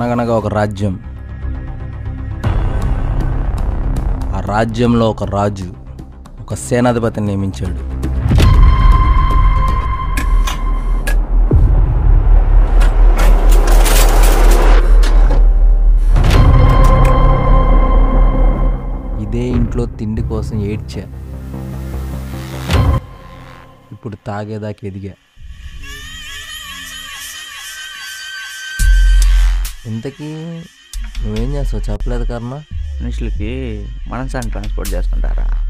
అనగనగా ఒక రాజ్యం ఆ రాజ్యంలో ఒక రాజు ఒక సేనాధిపతిని నియమించాడు ఇదే ఇంట్లో తిండి కోసం ఏడ్చా ఇప్పుడు తాగేదాకా ఎదిగా ఇంతకీ నువ్వేం చేస్తావు చెప్పలేదు కర్ణ మనుషులకి మనసాన్ని ట్రాన్స్పోర్ట్ చేస్తుంటారా